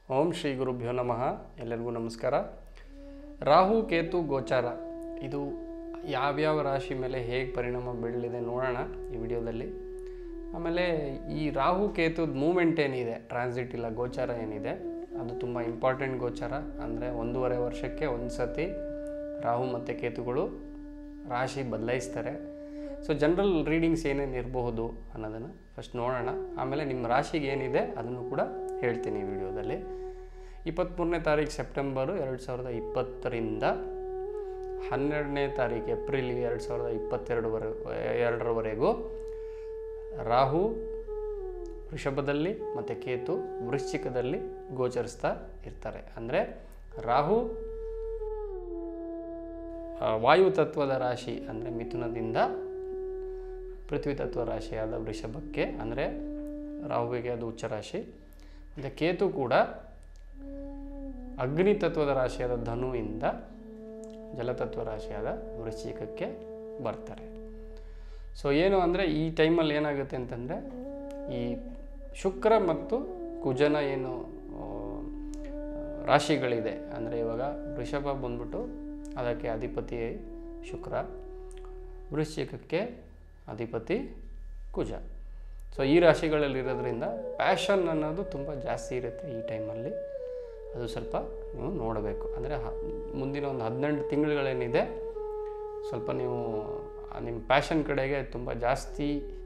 ಓಂ ಶ್ರೀ ಗುರುಭ್ಯೋ ನಮಃ ಎಲ್ಲರಿಗೂ ನಮಸ್ಕಾರ ರಾಹು ಕೇತು ಗೋಚಾರ ಇದು ಯಾವ್ಯಾವ ರಾಶಿ ಮೇಲೆ ಹೇಗೆ ಪರಿಣಾಮ ಬೀಳಲಿದೆ ನೋಡೋಣ ಈ ವಿಡಿಯೋದಲ್ಲಿ ಆಮೇಲೆ ಈ ರಾಹು ಕೇತುದ ಮೂಮೆಂಟ್ ಏನಿದೆ ಟ್ರಾನ್ಸಿಟ್ ಇಲ್ಲ ಗೋಚಾರ ಏನಿದೆ ಅದು ತುಂಬ ಇಂಪಾರ್ಟೆಂಟ್ ಗೋಚಾರ ಅಂದರೆ ಒಂದೂವರೆ ವರ್ಷಕ್ಕೆ ಒಂದು ಸತಿ ರಾಹು ಮತ್ತು ಕೇತುಗಳು ರಾಶಿ ಬದಲಾಯಿಸ್ತಾರೆ ಸೊ ಜನರಲ್ ರೀಡಿಂಗ್ಸ್ ಏನೇನು ಇರಬಹುದು ಅನ್ನೋದನ್ನು ಫಸ್ಟ್ ನೋಡೋಣ ಆಮೇಲೆ ನಿಮ್ಮ ರಾಶಿಗೆ ಏನಿದೆ ಅದನ್ನು ಕೂಡ ಹೇಳ್ತೀನಿ ಈ ವಿಡಿಯೋದಲ್ಲಿ ಇಪ್ಪತ್ತ್ಮೂರನೇ ತಾರೀಕು ಸೆಪ್ಟೆಂಬರು ಎರಡು ಸಾವಿರದ ಇಪ್ಪತ್ತರಿಂದ ಹನ್ನೆರಡನೇ ತಾರೀಕು ಏಪ್ರಿಲ್ ಎರಡು ಸಾವಿರದ ಇಪ್ಪತ್ತೆರಡುವರೆ ಎರಡರವರೆಗೂ ರಾಹು ವೃಷಭದಲ್ಲಿ ಮತ್ತು ಕೇತು ವೃಶ್ಚಿಕದಲ್ಲಿ ಗೋಚರಿಸ್ತಾ ಇರ್ತಾರೆ ಅಂದರೆ ರಾಹು ಆ, ವಾಯು ತತ್ವದ ರಾಶಿ ಅಂದರೆ ಮಿಥುನದಿಂದ ಪೃಥ್ವಿ ತತ್ವ ರಾಶಿಯಾದ ವೃಷಭಕ್ಕೆ ಅಂದರೆ ರಾಹುವಿಗೆ ಅದು ಉಚ್ಚ ರಾಶಿ ಮತ್ತು ಕೇತು ಕೂಡ ಅಗ್ನಿ ತತ್ವದ ರಾಶಿಯಾದ ಧನುವಿಂದ ಜಲತತ್ವ ರಾಶಿಯಾದ ವೃಶ್ಚಿಕಕ್ಕೆ ಬರ್ತಾರೆ ಸೊ ಏನು ಅಂದರೆ ಈ ಟೈಮಲ್ಲಿ ಏನಾಗುತ್ತೆ ಅಂತಂದರೆ ಈ ಶುಕ್ರ ಮತ್ತು ಕುಜನ ಏನು ಆ, ರಾಶಿಗಳಿದೆ ಅಂದರೆ ಇವಾಗ ವೃಷಭ ಬಂದ್ಬಿಟ್ಟು ಅದಕ್ಕೆ ಅಧಿಪತಿ ಶುಕ್ರ ವೃಶ್ಚಿಕಕ್ಕೆ ಅಧಿಪತಿ ಕುಜ ಸೊ ಈ ರಾಶಿಗಳಲ್ಲಿರೋದ್ರಿಂದ ಪ್ಯಾಷನ್ ಅನ್ನೋದು ತುಂಬ ಜಾಸ್ತಿ ಇರುತ್ತೆ ಈ ಟೈಮಲ್ಲಿ ಅದು ಸ್ವಲ್ಪ ನೀವು ನೋಡಬೇಕು ಅಂದರೆ ಹ ಮುಂದಿನ ಒಂದು ಹದಿನೆಂಟು ತಿಂಗಳುಗಳೇನಿದೆ ಸ್ವಲ್ಪ ನೀವು ಆ ನಿಮ್ಮ ಪ್ಯಾಷನ್ ಕಡೆಗೆ ತುಂಬ ಜಾಸ್ತಿ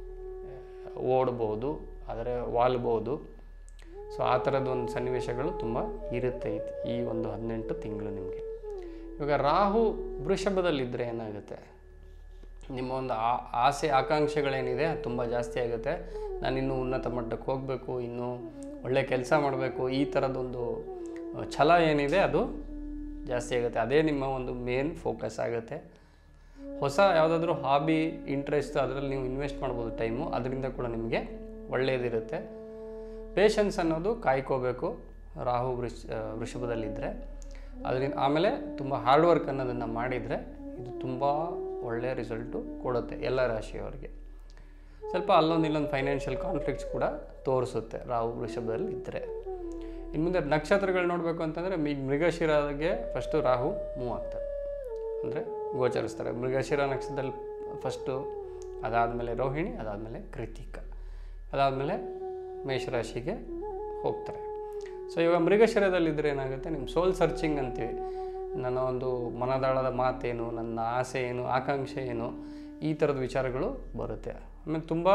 ಓಡ್ಬೋದು ಆದರೆ ವಾಲ್ಬೋದು ಸೊ ಆ ಥರದ ಒಂದು ಸನ್ನಿವೇಶಗಳು ತುಂಬ ಇರುತ್ತೆ ಈ- ಈ ಒಂದು ಹದಿನೆಂಟು ತಿಂಗಳು ನಿಮಗೆ ಇವಾಗ ರಾಹು ವೃಷಭದಲ್ಲಿದ್ದರೆ ಏನಾಗುತ್ತೆ ನಿಮ್ಮ ಒಂದು ಆ ಆಸೆ ಆಕಾಂಕ್ಷೆಗಳೇನಿದೆ ಅದು ತುಂಬ ಜಾಸ್ತಿ ಆಗುತ್ತೆ ನಾನು ಇನ್ನೂ ಉನ್ನತ ಮಟ್ಟಕ್ಕೆ ಹೋಗಬೇಕು ಇನ್ನೂ ಒಳ್ಳೆ ಕೆಲಸ ಮಾಡಬೇಕು ಈ ಥರದೊಂದು ಆ, ಛಲ ಏನಿದೆ ಅದು ಜಾಸ್ತಿ ಆಗುತ್ತೆ ಅದೇ ನಿಮ್ಮ ಒಂದು ಮೇನ್ ಫೋಕಸ್ ಆಗುತ್ತೆ ಹೊಸ ಯಾವುದಾದ್ರೂ ಹಾಬಿ ಇಂಟ್ರೆಸ್ಟ್ ಅದರಲ್ಲಿ ನೀವು ಇನ್ವೆಸ್ಟ್ ಮಾಡ್ಬೋದು ಟೈಮು ಅದರಿಂದ ಕೂಡ ನಿಮಗೆ ಒಳ್ಳೆಯದಿರುತ್ತೆ ಪೇಷನ್ಸ್ ಅನ್ನೋದು ಕಾಯ್ಕೋಬೇಕು ರಾಹು ವೃಷ ವೃಷಭದಲ್ಲಿದ್ದರೆ ಅದರಿಂದ ಆಮೇಲೆ ತುಂಬ ಹಾರ್ಡ್ ವರ್ಕ್ ಅನ್ನೋದನ್ನು ಮಾಡಿದರೆ ಇದು ತುಂಬ ಒಳ್ಳೆಯ ರಿಸಲ್ಟು ಕೊಡುತ್ತೆ ಎಲ್ಲ ರಾಶಿಯವರಿಗೆ ಸ್ವಲ್ಪ ಅಲ್ಲೊಂದು ಇಲ್ಲೊಂದು ಫೈನಾನ್ಷಿಯಲ್ ಕಾನ್ಫ್ಲಿಕ್ಟ್ಸ್ ಕೂಡ ತೋರಿಸುತ್ತೆ ರಾಹು ವೃಷಭದಲ್ಲಿ ಇದ್ದರೆ ಇನ್ನು ಮುಂದೆ ನಕ್ಷತ್ರಗಳು ನೋಡಬೇಕು ಅಂತಂದರೆ ಮಿ ಮೃಗಶಿರಾಗೆ ಫಸ್ಟು ರಾಹು ಮೂವ್ ಆಗ್ತಾರೆ ಅಂದರೆ ಗೋಚರಿಸ್ತಾರೆ ಮೃಗಶಿರ ನಕ್ಷತ್ರದಲ್ಲಿ ಫಸ್ಟು ಅದಾದಮೇಲೆ ರೋಹಿಣಿ ಅದಾದಮೇಲೆ ಕೃತಿಕ ಅದಾದಮೇಲೆ ಮೇಷರಾಶಿಗೆ ಹೋಗ್ತಾರೆ ಸೊ ಇವಾಗ ಮೃಗಶಿರದಲ್ಲಿದ್ದರೆ ಏನಾಗುತ್ತೆ ನಿಮ್ಮ ಸೋಲ್ ಸರ್ಚಿಂಗ್ ಅಂತೀವಿ ನನ್ನ ಒಂದು ಮನದಾಳದ ಮಾತೇನು ನನ್ನ ಆಸೆ ಏನು ಆಕಾಂಕ್ಷೆ ಏನು ಈ ಥರದ ವಿಚಾರಗಳು ಬರುತ್ತೆ ಆಮೇಲೆ ತುಂಬ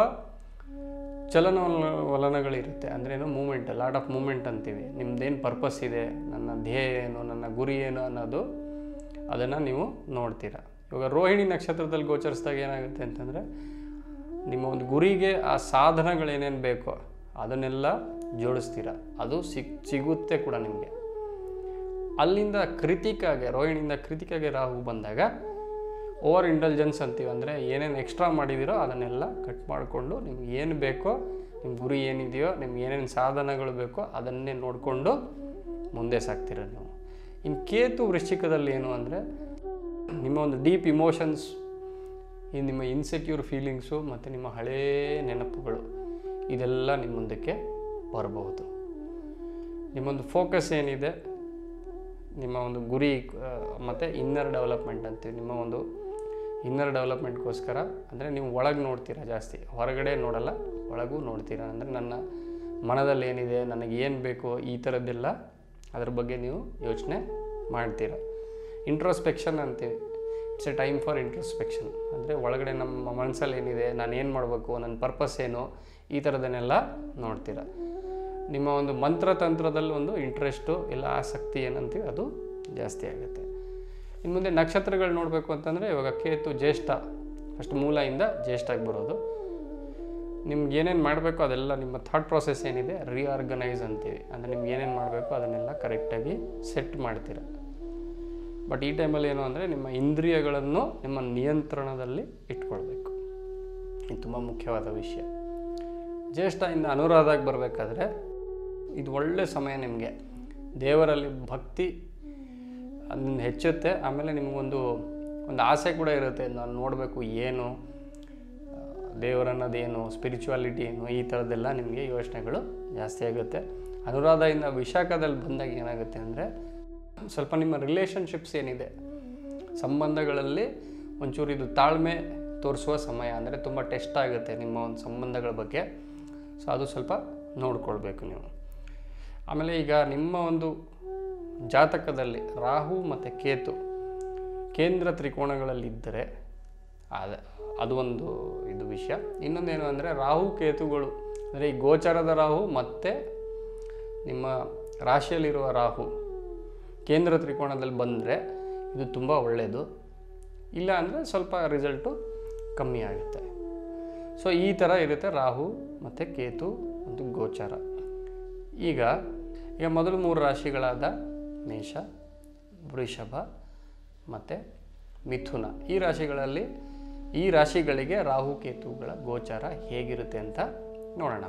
ಚಲನವಲನಗಳಿರುತ್ತೆ ಅಂದರೆ ಏನು ಮೂಮೆಂಟ್ ಲಾಟ್ ಆಫ್ ಮೂಮೆಂಟ್ ಅಂತೀವಿ ನಿಮ್ದೇನು ಪರ್ಪಸ್ ಇದೆ ನನ್ನ ಧ್ಯೇಯ ಏನು ನನ್ನ ಗುರಿ ಏನು ಅನ್ನೋದು ಅದನ್ನು ನೀವು ನೋಡ್ತೀರಾ ಇವಾಗ ರೋಹಿಣಿ ನಕ್ಷತ್ರದಲ್ಲಿ ಗೋಚರಿಸಿದಾಗ ಏನಾಗುತ್ತೆ ಅಂತಂದರೆ ನಿಮ್ಮ ಒಂದು ಗುರಿಗೆ ಆ ಸಾಧನಗಳೇನೇನು ಬೇಕೋ ಅದನ್ನೆಲ್ಲ ಜೋಡಿಸ್ತೀರ ಅದು ಸಿಗ್ ಸಿಗುತ್ತೆ ಕೂಡ ನಿಮಗೆ ಅಲ್ಲಿಂದ ಕೃತಿಕಾಗೆ ರೋಹಿಣಿಯಿಂದ ಕೃತಿಕಾಗೆ ರಾಹು ಬಂದಾಗ ಓವರ್ ಇಂಟೆಲಿಜೆನ್ಸ್ ಅಂತೀವಿ ಅಂದರೆ ಏನೇನು ಎಕ್ಸ್ಟ್ರಾ ಮಾಡಿದ್ದೀರೋ ಅದನ್ನೆಲ್ಲ ಕಟ್ ಮಾಡಿಕೊಂಡು ನಿಮ್ಗೆ ಏನು ಬೇಕೋ ನಿಮ್ಮ ಗುರಿ ಏನಿದೆಯೋ ನಿಮ್ಗೆ ಏನೇನು ಸಾಧನಗಳು ಬೇಕೋ ಅದನ್ನೇ ನೋಡಿಕೊಂಡು ಮುಂದೆ ಸಾಗ್ತೀರ ನೀವು ಇನ್ನು ಕೇತು ವೃಶ್ಚಿಕದಲ್ಲಿ ಏನು ಅಂದರೆ ನಿಮ್ಮ ಒಂದು ಡೀಪ್ ಇಮೋಷನ್ಸ್ ಈ ನಿಮ್ಮ ಇನ್ಸೆಕ್ಯೂರ್ ಫೀಲಿಂಗ್ಸು ಮತ್ತು ನಿಮ್ಮ ಹಳೇ ನೆನಪುಗಳು ಇದೆಲ್ಲ ನಿಮ್ಮ ಮುಂದಕ್ಕೆ ಬರಬಹುದು ನಿಮ್ಮೊಂದು ಫೋಕಸ್ ಏನಿದೆ ನಿಮ್ಮ ಒಂದು ಗುರಿ ಮತ್ತು ಇನ್ನರ್ ಡೆವಲಪ್ಮೆಂಟ್ ಅಂತೀವಿ ನಿಮ್ಮ ಒಂದು ಇನ್ನರ್ ಡೆವಲಪ್ಮೆಂಟ್ಗೋಸ್ಕರ ಅಂದರೆ ನೀವು ಒಳಗೆ ನೋಡ್ತೀರಾ ಜಾಸ್ತಿ ಹೊರಗಡೆ ನೋಡಲ್ಲ ಒಳಗೂ ನೋಡ್ತೀರಾ ಅಂದರೆ ನನ್ನ ಮನದಲ್ಲಿ ಏನಿದೆ ನನಗೆ ಏನು ಬೇಕು ಈ ಥರದ್ದೆಲ್ಲ ಅದ್ರ ಬಗ್ಗೆ ನೀವು ಯೋಚನೆ ಮಾಡ್ತೀರಾ ಇಂಟ್ರೋಸ್ಪೆಕ್ಷನ್ ಅಂತೀವಿ it's a time for introspection ಅಂದರೆ ಒಳಗಡೆ ನಮ್ಮ ಮನಸ್ಸಲ್ಲಿ ಏನಿದೆ ನಾನು ಏನು ಮಾಡಬೇಕು ನನ್ನ ಪರ್ಪಸ್ ಏನು ಈ ಥರದನ್ನೆಲ್ಲ ನೋಡ್ತೀರಾ ನಿಮ್ಮ ಒಂದು ಮಂತ್ರತಂತ್ರದಲ್ಲಿ ಒಂದು ಇಂಟ್ರೆಸ್ಟು ಇಲ್ಲ ಆಸಕ್ತಿ ಏನಂತೀವಿ ಅದು ಜಾಸ್ತಿ ಆಗುತ್ತೆ ಇನ್ನು ಮುಂದೆ ನಕ್ಷತ್ರಗಳು ನೋಡಬೇಕು ಅಂತಂದರೆ ಇವಾಗ ಕೇತು ಜ್ಯೇಷ್ಠ ಫಸ್ಟ್ ಮೂಲೆಯಿಂದ ಜ್ಯೇಷ್ಠಾಗಿ ಬರೋದು ನಿಮ್ಗೆ ಏನೇನು ಮಾಡಬೇಕು ಅದೆಲ್ಲ ನಿಮ್ಮ ಥಾಟ್ ಪ್ರಾಸೆಸ್ ಏನಿದೆ ರಿಆರ್ಗನೈಸ್ ಅಂತೀವಿ ಅಂದರೆ ನಿಮ್ಗೆ ಏನೇನು ಮಾಡಬೇಕು ಅದನ್ನೆಲ್ಲ ಕರೆಕ್ಟಾಗಿ ಸೆಟ್ ಮಾಡ್ತೀರ ಬಟ್ ಈ ಟೈಮಲ್ಲಿ ಏನು ಅಂದರೆ ನಿಮ್ಮ ಇಂದ್ರಿಯಗಳನ್ನು ನಿಮ್ಮ ನಿಯಂತ್ರಣದಲ್ಲಿ ಇಟ್ಕೊಳ್ಬೇಕು ಇದು ತುಂಬ ಮುಖ್ಯವಾದ ವಿಷಯ ಜ್ಯೇಷ್ಠದಿಂದ ಅನುರಾಧಾಗಿ ಬರಬೇಕಾದ್ರೆ ಇದು ಒಳ್ಳೆ ಸಮಯ ನಿಮಗೆ ದೇವರಲ್ಲಿ ಭಕ್ತಿ ಅದನ್ನ ಹೆಚ್ಚುತ್ತೆ ಆಮೇಲೆ ನಿಮಗೊಂದು ಒಂದು ಆಸೆ ಕೂಡ ಇರುತ್ತೆ ನಾನು ನೋಡಬೇಕು ಏನು ದೇವರನ್ನೋದೇನು ಸ್ಪಿರಿಚುವಾಲಿಟಿ ಏನು ಈ ಥರದ್ದೆಲ್ಲ ನಿಮಗೆ ಯೋಚನೆಗಳು ಜಾಸ್ತಿ ಆಗುತ್ತೆ ಅನುರಾಧದಿಂದ ವಿಶಾಖದಲ್ಲಿ ಬಂದಾಗ ಏನಾಗುತ್ತೆ ಅಂದರೆ ಸ್ವಲ್ಪ ನಿಮ್ಮ ರಿಲೇಷನ್ಶಿಪ್ಸ್ ಏನಿದೆ ಸಂಬಂಧಗಳಲ್ಲಿ ಒಂಚೂರು ಇದು ತಾಳ್ಮೆ ತೋರಿಸುವ ಸಮಯ ಅಂದರೆ ತುಂಬ ಟೆಸ್ಟ್ ಆಗುತ್ತೆ ನಿಮ್ಮ ಒಂದು ಸಂಬಂಧಗಳ ಬಗ್ಗೆ ಸೊ ಅದು ಸ್ವಲ್ಪ ನೋಡ್ಕೊಳ್ಬೇಕು ನೀವು ಆಮೇಲೆ ಈಗ ನಿಮ್ಮ ಒಂದು ಜಾತಕದಲ್ಲಿ ರಾಹು ಮತ್ತು ಕೇತು ಕೇಂದ್ರ ತ್ರಿಕೋಣಗಳಲ್ಲಿದ್ದರೆ ಅದ ಅದು ಒಂದು ಇದು ವಿಷಯ ಇನ್ನೊಂದೇನು ಅಂದರೆ ರಾಹು ಕೇತುಗಳು ಅಂದರೆ ಈ ಗೋಚರದ ರಾಹು ಮತ್ತು ನಿಮ್ಮ ರಾಶಿಯಲ್ಲಿರುವ ರಾಹು ಕೇಂದ್ರ ತ್ರಿಕೋಣದಲ್ಲಿ ಬಂದರೆ ಇದು ತುಂಬ ಒಳ್ಳೆಯದು ಇಲ್ಲ ಅಂದರೆ ಸ್ವಲ್ಪ ರಿಸಲ್ಟು ಕಮ್ಮಿ ಆಗುತ್ತೆ ಸೊ ಈ ಥರ ಇರುತ್ತೆ ರಾಹು ಮತ್ತು ಕೇತು ಒಂದು ಗೋಚಾರ ಈಗ ಈಗ ಮೊದಲು ಮೂರು ರಾಶಿಗಳಾದ ಮೇಷ ವೃಷಭ ಮತ್ತು ಮಿಥುನ ಈ ರಾಶಿಗಳಲ್ಲಿ ಈ ರಾಶಿಗಳಿಗೆ ರಾಹು ಕೇತುಗಳ ಗೋಚಾರ ಹೇಗಿರುತ್ತೆ ಅಂತ ನೋಡೋಣ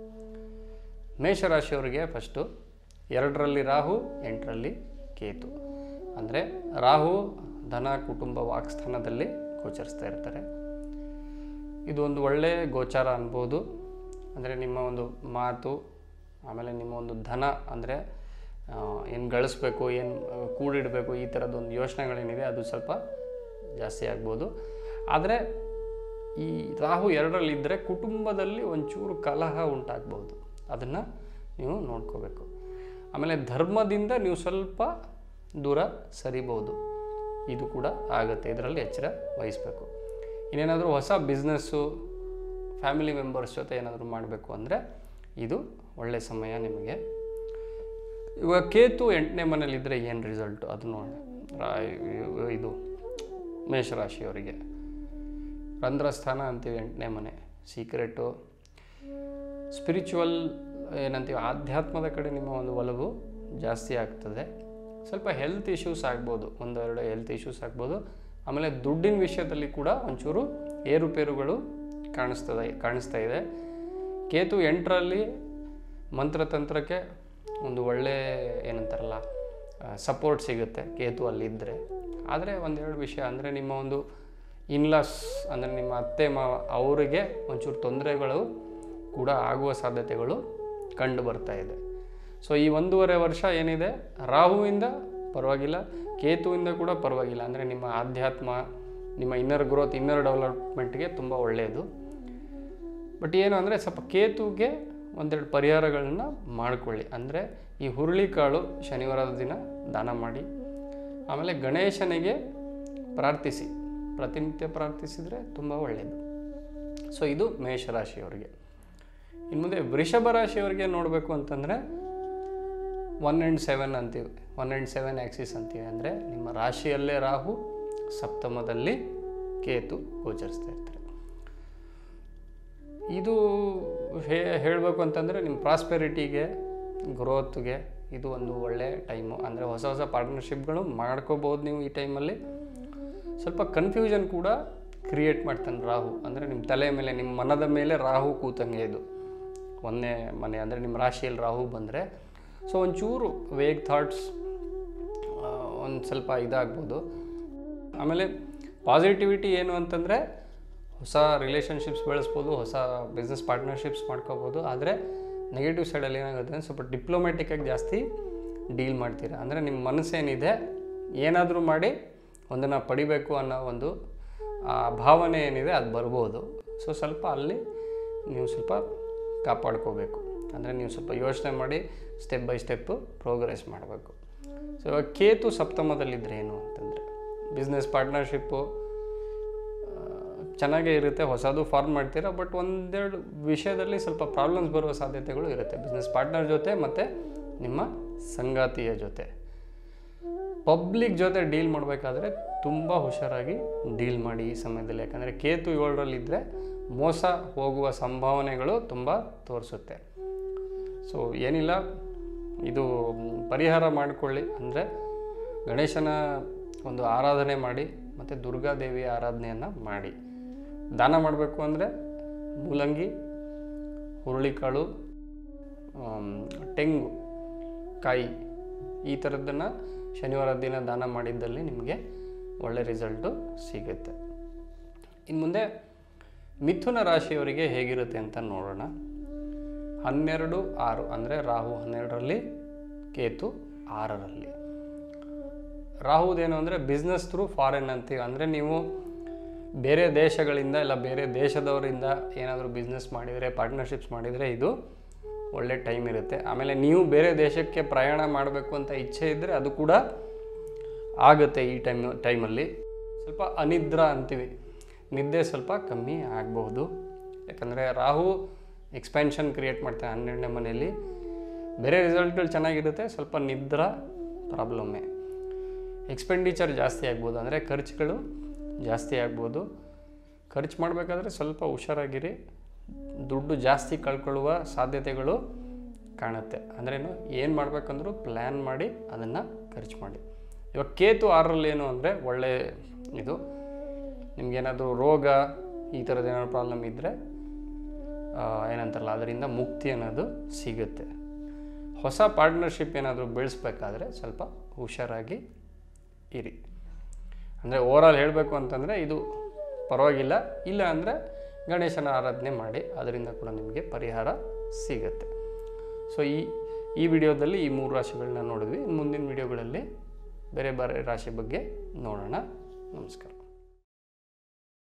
ಮೇಷರಾಶಿಯವರಿಗೆ ಫಸ್ಟು ಎರಡರಲ್ಲಿ ರಾಹು ಎಂಟರಲ್ಲಿ ಕೇತು ಅಂದರೆ ರಾಹು ಧನ ಕುಟುಂಬ ವಾಕ್ಸ್ಥಾನದಲ್ಲಿ ಗೋಚರಿಸ್ತಾ ಇರ್ತಾರೆ ಇದು ಒಂದು ಒಳ್ಳೆಯ ಗೋಚಾರ ಅನ್ಬೋದು ಅಂದರೆ ನಿಮ್ಮ ಒಂದು ಮಾತು ಆಮೇಲೆ ನಿಮ್ಮ ಒಂದು ಧನ ಅಂದರೆ ಏನು ಗಳಿಸ್ಬೇಕು ಏನು ಕೂಡಿಡಬೇಕು ಈ ಥರದ್ದೊಂದು ಯೋಚನೆಗಳೇನಿದೆ ಅದು ಸ್ವಲ್ಪ ಜಾಸ್ತಿ ಆಗ್ಬೋದು ಆದರೆ ಈ ರಾಹು ಎರಡರಲ್ಲಿದ್ದರೆ ಕುಟುಂಬದಲ್ಲಿ ಒಂಚೂರು ಕಲಹ ಉಂಟಾಗ್ಬೋದು ಅದನ್ನು ನೀವು ನೋಡ್ಕೋಬೇಕು ಆಮೇಲೆ ಧರ್ಮದಿಂದ ನೀವು ಸ್ವಲ್ಪ ದೂರ ಸರಿಬೋದು ಇದು ಕೂಡ ಆಗುತ್ತೆ ಇದರಲ್ಲಿ ಎಚ್ಚರ ವಹಿಸಬೇಕು ಇನ್ನೇನಾದರೂ ಹೊಸ ಬಿಸ್ನೆಸ್ಸು ಫ್ಯಾಮಿಲಿ ಮೆಂಬರ್ಸ್ ಜೊತೆ ಏನಾದರೂ ಮಾಡಬೇಕು ಅಂದರೆ ಇದು ಒಳ್ಳೆಯ ಸಮಯ ನಿಮಗೆ ಇವಾಗ ಕೇತು ಎಂಟನೇ ಮನೇಲಿದ್ದರೆ ಏನು ರಿಸಲ್ಟು ಅದು ನೋಡೋಣ ರಾ- ಇದು ಮೇಷರಾಶಿಯವರಿಗೆ ರಂಧ್ರಸ್ಥಾನ ಅಂತೀವಿ ಎಂಟನೇ ಮನೆ ಸೀಕ್ರೆಟು ಸ್ಪಿರಿಚುವಲ್ ಏನಂತೀವಿ ಆಧ್ಯಾತ್ಮದ ಕಡೆ ನಿಮ್ಮ ಒಂದು ಒಲವು ಜಾಸ್ತಿ ಆಗ್ತದೆ ಸ್ವಲ್ಪ ಹೆಲ್ತ್ ಇಶ್ಯೂಸ್ ಆಗ್ಬೋದು ಒಂದೆರಡು ಹೆಲ್ತ್ ಇಶ್ಯೂಸ್ ಆಗ್ಬೋದು ಆಮೇಲೆ ದುಡ್ಡಿನ ವಿಷಯದಲ್ಲಿ ಕೂಡ ಒಂಚೂರು ಏರುಪೇರುಗಳು ಕಾಣಿಸ್ತದೆ ಕಾಣಿಸ್ತಾ ಇದೆ ಕೇತು ಎಂಟರಲ್ಲಿ ಮಂತ್ರತಂತ್ರಕ್ಕೆ ಒಂದು ಒಳ್ಳೆ ಏನಂತಾರಲ್ಲ ಸಪೋರ್ಟ್ ಸಿಗುತ್ತೆ ಕೇತು ಅಲ್ಲಿದ್ದರೆ ಆದರೆ ಒಂದೆರಡು ವಿಷಯ ಅಂದರೆ ನಿಮ್ಮ ಒಂದು ಇನ್ಲಾಸ್ ಅಂದರೆ ನಿಮ್ಮ ಅತ್ತೆ ಮಾವ ಅವರಿಗೆ ಒಂಚೂರು ತೊಂದರೆಗಳು ಕೂಡ ಆಗುವ ಸಾಧ್ಯತೆಗಳು ಕಂಡು ಬರ್ತಾ ಇದೆ ಸೊ ಈ ಒಂದೂವರೆ ವರ್ಷ ಏನಿದೆ ರಾಹುವಿಂದ ಪರವಾಗಿಲ್ಲ ಕೇತುವಿಂದ ಕೂಡ ಪರವಾಗಿಲ್ಲ ಅಂದರೆ ನಿಮ್ಮ ಆಧ್ಯಾತ್ಮ ನಿಮ್ಮ ಇನ್ನರ್ ಗ್ರೋತ್ ಇನ್ನರ್ ಡೆವಲಪ್ಮೆಂಟ್ಗೆ ತುಂಬ ಒಳ್ಳೆಯದು ಬಟ್ ಏನು ಅಂದರೆ ಸ್ವಲ್ಪ ಕೇತುಗೆ ಒಂದೆರಡು ಪರಿಹಾರಗಳನ್ನ ಮಾಡಿಕೊಳ್ಳಿ ಅಂದರೆ ಈ ಹುರುಳಿಕಾಳು ಶನಿವಾರದ ದಿನ ದಾನ ಮಾಡಿ ಆಮೇಲೆ ಗಣೇಶನಿಗೆ ಪ್ರಾರ್ಥಿಸಿ ಪ್ರತಿನಿತ್ಯ ಪ್ರಾರ್ಥಿಸಿದರೆ ತುಂಬ ಒಳ್ಳೆಯದು ಸೊ ಇದು ಮೇಷರಾಶಿಯವರಿಗೆ ಇನ್ನು ಮುಂದೆ ವೃಷಭ ರಾಶಿಯವರಿಗೆ ನೋಡಬೇಕು ಅಂತಂದರೆ ಒನ್ ಆ್ಯಂಡ್ ಸೆವೆನ್ ಅಂತೀವಿ ಒನ್ ಆ್ಯಂಡ್ ಸೆವೆನ್ ಆ್ಯಕ್ಸಿಸ್ ಅಂತೀವಿ ಅಂದರೆ ನಿಮ್ಮ ರಾಶಿಯಲ್ಲೇ ರಾಹು ಸಪ್ತಮದಲ್ಲಿ ಕೇತು ಗೋಚರಿಸ್ತಾ ಇರ್ತಾರೆ ಇದು ಹೇ ಹೇಳಬೇಕು ಅಂತಂದರೆ ನಿಮ್ಮ ಪ್ರಾಸ್ಪೆರಿಟಿಗೆ ಗ್ರೋತ್ಗೆ ಇದು ಒಂದು ಒಳ್ಳೆಯ ಟೈಮು ಅಂದರೆ ಹೊಸ ಹೊಸ ಪಾರ್ಟ್ನರ್ಶಿಪ್ಗಳು ಮಾಡ್ಕೋಬೋದು ನೀವು ಈ ಟೈಮಲ್ಲಿ ಸ್ವಲ್ಪ ಕನ್ಫ್ಯೂಷನ್ ಕೂಡ ಕ್ರಿಯೇಟ್ ಮಾಡ್ತಾನೆ ರಾಹು ಅಂದರೆ ನಿಮ್ಮ ತಲೆ ಮೇಲೆ ನಿಮ್ಮ ಮನದ ಮೇಲೆ ರಾಹು ಕೂತಂಗೆ ಇದು ಒಂದನೇ ಮನೆ ಅಂದರೆ ನಿಮ್ಮ ರಾಶಿಯಲ್ಲಿ ರಾಹು ಬಂದರೆ ಸೊ ಒಂಚೂರು ವೇಗ್ ಥಾಟ್ಸ್ ಒಂದು ಸ್ವಲ್ಪ ಇದಾಗ್ಬೋದು ಆಮೇಲೆ ಪಾಸಿಟಿವಿಟಿ ಏನು ಅಂತಂದರೆ ಹೊಸ ರಿಲೇಷನ್ಶಿಪ್ಸ್ ಬೆಳೆಸ್ಬೋದು ಹೊಸ ಬಿಸ್ನೆಸ್ ಪಾರ್ಟ್ನರ್ಶಿಪ್ಸ್ ಮಾಡ್ಕೋಬೋದು ಆದರೆ ನೆಗೆಟಿವ್ ಸೈಡಲ್ಲಿ ಏನಾಗುತ್ತೆ ಅಂದರೆ ಸ್ವಲ್ಪ ಡಿಪ್ಲೊಮ್ಯಾಟಿಕ್ಕಾಗಿ ಜಾಸ್ತಿ ಡೀಲ್ ಮಾಡ್ತೀರಾ ಅಂದರೆ ನಿಮ್ಮ ಮನಸ್ಸೇನಿದೆ ಏನಾದರೂ ಮಾಡಿ ಒಂದನ್ನು ಪಡಿಬೇಕು ಅನ್ನೋ ಒಂದು ಆ ಭಾವನೆ ಏನಿದೆ ಅದು ಬರ್ಬೋದು ಸೊ ಸ್ವಲ್ಪ ಅಲ್ಲಿ ನೀವು ಸ್ವಲ್ಪ ಕಾಪಾಡ್ಕೋಬೇಕು ಅಂದರೆ ನೀವು ಸ್ವಲ್ಪ ಯೋಚನೆ ಮಾಡಿ ಸ್ಟೆಪ್ ಬೈ ಸ್ಟೆಪ್ಪು ಪ್ರೋಗ್ರೆಸ್ ಮಾಡಬೇಕು ಸೊ ಇವಾಗ ಕೇತು ಸಪ್ತಮದಲ್ಲಿದ್ದರೆ ಏನು ಅಂತಂದರೆ ಬಿಸ್ನೆಸ್ ಪಾರ್ಟ್ನರ್ಶಿಪ್ಪು ಚೆನ್ನಾಗೇ ಇರುತ್ತೆ ಹೊಸದು ಫಾರ್ಮ್ ಮಾಡ್ತೀರಾ ಬಟ್ ಒಂದೆರಡು ವಿಷಯದಲ್ಲಿ ಸ್ವಲ್ಪ ಪ್ರಾಬ್ಲಮ್ಸ್ ಬರುವ ಸಾಧ್ಯತೆಗಳು ಇರುತ್ತೆ ಬಿಸ್ನೆಸ್ ಪಾರ್ಟ್ನರ್ ಜೊತೆ ಮತ್ತು ನಿಮ್ಮ ಸಂಗಾತಿಯ ಜೊತೆ ಪಬ್ಲಿಕ್ ಜೊತೆ ಡೀಲ್ ಮಾಡಬೇಕಾದ್ರೆ ತುಂಬ ಹುಷಾರಾಗಿ ಡೀಲ್ ಮಾಡಿ ಈ ಸಮಯದಲ್ಲಿ ಯಾಕಂದರೆ ಕೇತು ಏಳರಲ್ಲಿದ್ದರೆ ಮೋಸ ಹೋಗುವ ಸಂಭಾವನೆಗಳು ತುಂಬ ತೋರಿಸುತ್ತೆ ಸೊ ಏನಿಲ್ಲ ಇದು ಪರಿಹಾರ ಮಾಡಿಕೊಳ್ಳಿ ಅಂದರೆ ಗಣೇಶನ ಒಂದು ಆರಾಧನೆ ಮಾಡಿ ಮತ್ತು ದುರ್ಗಾದೇವಿಯ ಆರಾಧನೆಯನ್ನು ಮಾಡಿ ದಾನ ಮಾಡಬೇಕು ಅಂದರೆ ಮೂಲಂಗಿ ಹುರುಳಿಕಾಳು ಆಮ್, ತೆಂಗು ಕಾಯಿ ಈ ಥರದ್ದನ್ನು ಶನಿವಾರ ದಿನ ದಾನ ಮಾಡಿದ್ದಲ್ಲಿ ನಿಮಗೆ ಒಳ್ಳೆ ರಿಸಲ್ಟು ಸಿಗುತ್ತೆ ಇನ್ನು ಮುಂದೆ ಮಿಥುನ ರಾಶಿಯವರಿಗೆ ಹೇಗಿರುತ್ತೆ ಅಂತ ನೋಡೋಣ ಹನ್ನೆರಡು ಆರು ಅಂದರೆ ರಾಹು ಹನ್ನೆರಡರಲ್ಲಿ ಕೇತು ಆರರಲ್ಲಿ ರಾಹುದೇನು ಅಂದರೆ ಬಿಸ್ನೆಸ್ ಥ್ರೂ ಫಾರಿನ್ ಅಂತೀವಿ ಅಂದರೆ ನೀವು ಬೇರೆ ದೇಶಗಳಿಂದ ಇಲ್ಲ ಬೇರೆ ದೇಶದವರಿಂದ ಏನಾದರೂ ಬಿಸ್ನೆಸ್ ಮಾಡಿದರೆ ಪಾರ್ಟ್ನರ್ಶಿಪ್ಸ್ ಮಾಡಿದರೆ ಇದು ಒಳ್ಳೆ ಟೈಮ್ ಇರುತ್ತೆ ಆಮೇಲೆ ನೀವು ಬೇರೆ ದೇಶಕ್ಕೆ ಪ್ರಯಾಣ ಮಾಡಬೇಕು ಅಂತ ಇಚ್ಛೆ ಇದ್ದರೆ ಅದು ಕೂಡ ಆಗುತ್ತೆ ಈ ಟೈಮ್ ಟೈಮಲ್ಲಿ ಸ್ವಲ್ಪ ಅನಿದ್ರ ಅಂತೀವಿ ನಿದ್ದೆ ಸ್ವಲ್ಪ ಕಮ್ಮಿ ಆಗಬಹುದು ಯಾಕಂದರೆ ರಾಹು ಎಕ್ಸ್ಪ್ಯಾನ್ಷನ್ ಕ್ರಿಯೇಟ್ ಮಾಡ್ತಾನೆ ಹನ್ನೆರಡನೇ ಮನೆಯಲ್ಲಿ ಬೇರೆ ರಿಸಲ್ಟ್ಗಳು ಚೆನ್ನಾಗಿರುತ್ತೆ ಸ್ವಲ್ಪ ನಿದ್ರ ಪ್ರಾಬ್ಲಮ್ಮೇ ಎಕ್ಸ್ಪೆಂಡಿಚರ್ ಜಾಸ್ತಿ ಆಗ್ಬೋದು ಅಂದರೆ ಖರ್ಚುಗಳು ಜಾಸ್ತಿ ಆಗ್ಬೋದು ಖರ್ಚು ಮಾಡಬೇಕಾದ್ರೆ ಸ್ವಲ್ಪ ಹುಷಾರಾಗಿರಿ ದುಡ್ಡು ಜಾಸ್ತಿ ಕಳ್ಕೊಳ್ಳುವ ಸಾಧ್ಯತೆಗಳು ಕಾಣುತ್ತೆ ಅಂದ್ರೇನು ಏನು ಮಾಡಬೇಕಂದ್ರೂ ಪ್ಲ್ಯಾನ್ ಮಾಡಿ ಅದನ್ನು ಖರ್ಚು ಮಾಡಿ ಇವಾಗ ಕೇತು ಆರರಲ್ಲಿ ಏನು ಅಂದರೆ ಒಳ್ಳೆ ಇದು ನಿಮ್ಗೇನಾದರೂ ರೋಗ ಈ ಥರದ ಏನಾದ್ರು ಪ್ರಾಬ್ಲಮ್ ಇದ್ದರೆ ಏನಂತಾರಲ್ಲ ಅದರಿಂದ ಮುಕ್ತಿ ಅನ್ನೋದು ಸಿಗುತ್ತೆ ಹೊಸ ಪಾರ್ಟ್ನರ್ಶಿಪ್ ಏನಾದರೂ ಬೆಳೆಸ್ಬೇಕಾದ್ರೆ ಸ್ವಲ್ಪ ಹುಷಾರಾಗಿ ಇರಿ ಅಂದರೆ ಓವರಾಲ್ ಹೇಳಬೇಕು ಅಂತಂದರೆ ಇದು ಪರವಾಗಿಲ್ಲ ಇಲ್ಲ ಅಂದರೆ ಗಣೇಶನ ಆರಾಧನೆ ಮಾಡಿ ಅದರಿಂದ ಕೂಡ ನಿಮಗೆ ಪರಿಹಾರ ಸಿಗುತ್ತೆ ಸೊ ಈ ಈ ವಿಡಿಯೋದಲ್ಲಿ ಈ ಮೂರು ರಾಶಿಗಳನ್ನ ನೋಡಿದ್ವಿ ಮುಂದಿನ ವಿಡಿಯೋಗಳಲ್ಲಿ ಬೇರೆ ಬೇರೆ ರಾಶಿ ಬಗ್ಗೆ ನೋಡೋಣ ನಮಸ್ಕಾರ